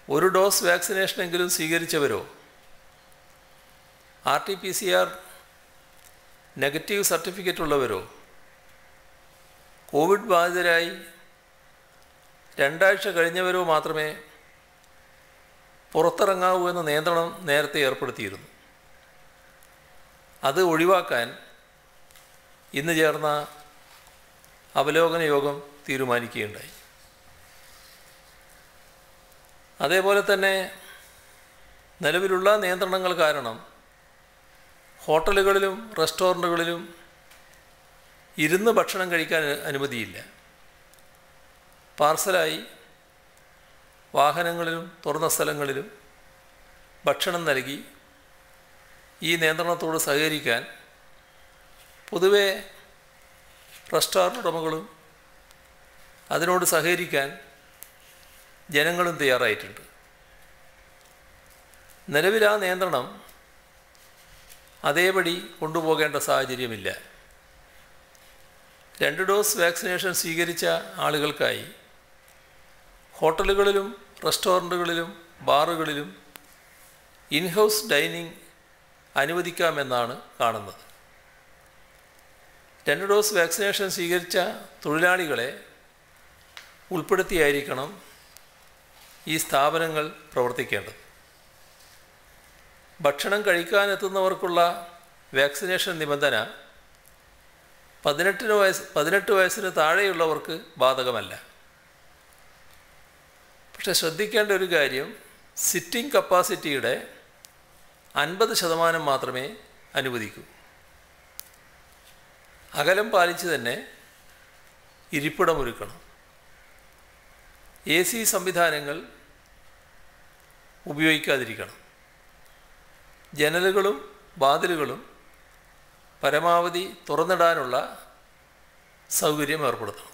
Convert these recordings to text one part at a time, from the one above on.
ഒരു ഡോസ് വാക്സിനേഷനെങ്കിലും സ്വീകരിച്ചവരോ R T P C R negative certificate ഉള്ളവരോ കോവിഡ് ബാധിതരായി രണ്ടാഴ്ച കഴിഞ്ഞവരോ മാത്രമേ പുറത്തിറങ്ങാവൂ എന്ന നിയന്ത്രണം നേരത്തെ ഏർപ്പെടുത്തിയിരുന്നു അത് ഒഴിവാക്കാൻ ഇന്ന് ചേർന്ന അവലോകന യോഗം തീരുമാനിക്കുകയുണ്ടായി അതേപോലെ തന്നെ നിലവിലുള്ള നിയന്ത്രണങ്ങൾ കാരണം ഹോട്ടലുകളിലും റെസ്റ്റോറൻറ്റുകളിലും ഇരുന്ന് ഭക്ഷണം കഴിക്കാൻ അനുമതിയില്ല പാർസലായി വാഹനങ്ങളിലും തുറന്ന സ്ഥലങ്ങളിലും ഭക്ഷണം നൽകി ഈ നിയന്ത്രണത്തോട് സഹകരിക്കാൻ പൊതുവെ റെസ്റ്റോറൻറ്റ് ഉടമകളും അതിനോട് സഹകരിക്കാൻ ജനങ്ങളും തയ്യാറായിട്ടുണ്ട് നിലവിൽ ആ നിയന്ത്രണം അതേപടി കൊണ്ടുപോകേണ്ട സാഹചര്യമില്ല രണ്ട് ഡോസ് വാക്സിനേഷൻ സ്വീകരിച്ച ആളുകൾക്കായി ഹോട്ടലുകളിലും റെസ്റ്റോറൻറ്റുകളിലും ബാറുകളിലും ഇൻഹൗസ് ഡൈനിങ് അനുവദിക്കാമെന്നാണ് കാണുന്നത് രണ്ട് ഡോസ് വാക്സിനേഷൻ സ്വീകരിച്ച തൊഴിലാളികളെ ഉൾപ്പെടുത്തിയായിരിക്കണം ഈ സ്ഥാപനങ്ങൾ പ്രവർത്തിക്കേണ്ടത് ഭക്ഷണം കഴിക്കാനെത്തുന്നവർക്കുള്ള വാക്സിനേഷൻ നിബന്ധന പതിനെട്ടിന് വയസ്സ് പതിനെട്ട് വയസ്സിന് താഴെയുള്ളവർക്ക് ബാധകമല്ല പക്ഷെ ശ്രദ്ധിക്കേണ്ട ഒരു കാര്യം സിറ്റിംഗ് കപ്പാസിറ്റിയുടെ അൻപത് ശതമാനം മാത്രമേ അനുവദിക്കൂ അകലം പാലിച്ച് തന്നെ ഇരിപ്പിടമൊരുക്കണം എ സി സംവിധാനങ്ങൾ ഉപയോഗിക്കാതിരിക്കണം ജനലുകളും വാതിലുകളും പരമാവധി തുറന്നിടാനുള്ള സൗകര്യം ഏർപ്പെടുത്തണം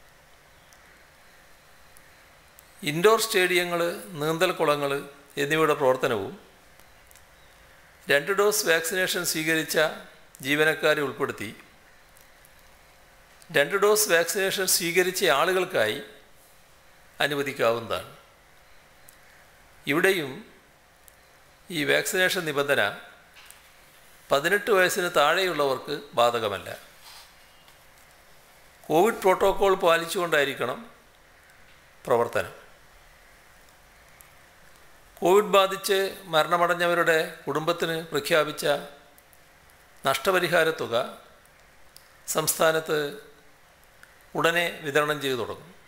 ഇൻഡോർ സ്റ്റേഡിയങ്ങൾ നീന്തൽക്കുളങ്ങൾ എന്നിവയുടെ പ്രവർത്തനവും രണ്ട് ഡോസ് വാക്സിനേഷൻ സ്വീകരിച്ച ജീവനക്കാരെ ഉൾപ്പെടുത്തി രണ്ട് ഡോസ് വാക്സിനേഷൻ സ്വീകരിച്ച ആളുകൾക്കായി അനുവദിക്കാവുന്നതാണ് ഇവിടെയും ഈ വാക്സിനേഷൻ നിബന്ധന പതിനെട്ട് വയസ്സിന് താഴെയുള്ളവർക്ക് ബാധകമല്ല കോവിഡ് പ്രോട്ടോക്കോൾ പാലിച്ചുകൊണ്ടായിരിക്കണം പ്രവർത്തനം കോവിഡ് ബാധിച്ച് മരണമടഞ്ഞവരുടെ കുടുംബത്തിന് പ്രഖ്യാപിച്ച നഷ്ടപരിഹാര തുക സംസ്ഥാനത്ത് ഉടനെ വിതരണം ചെയ്തു തുടങ്ങും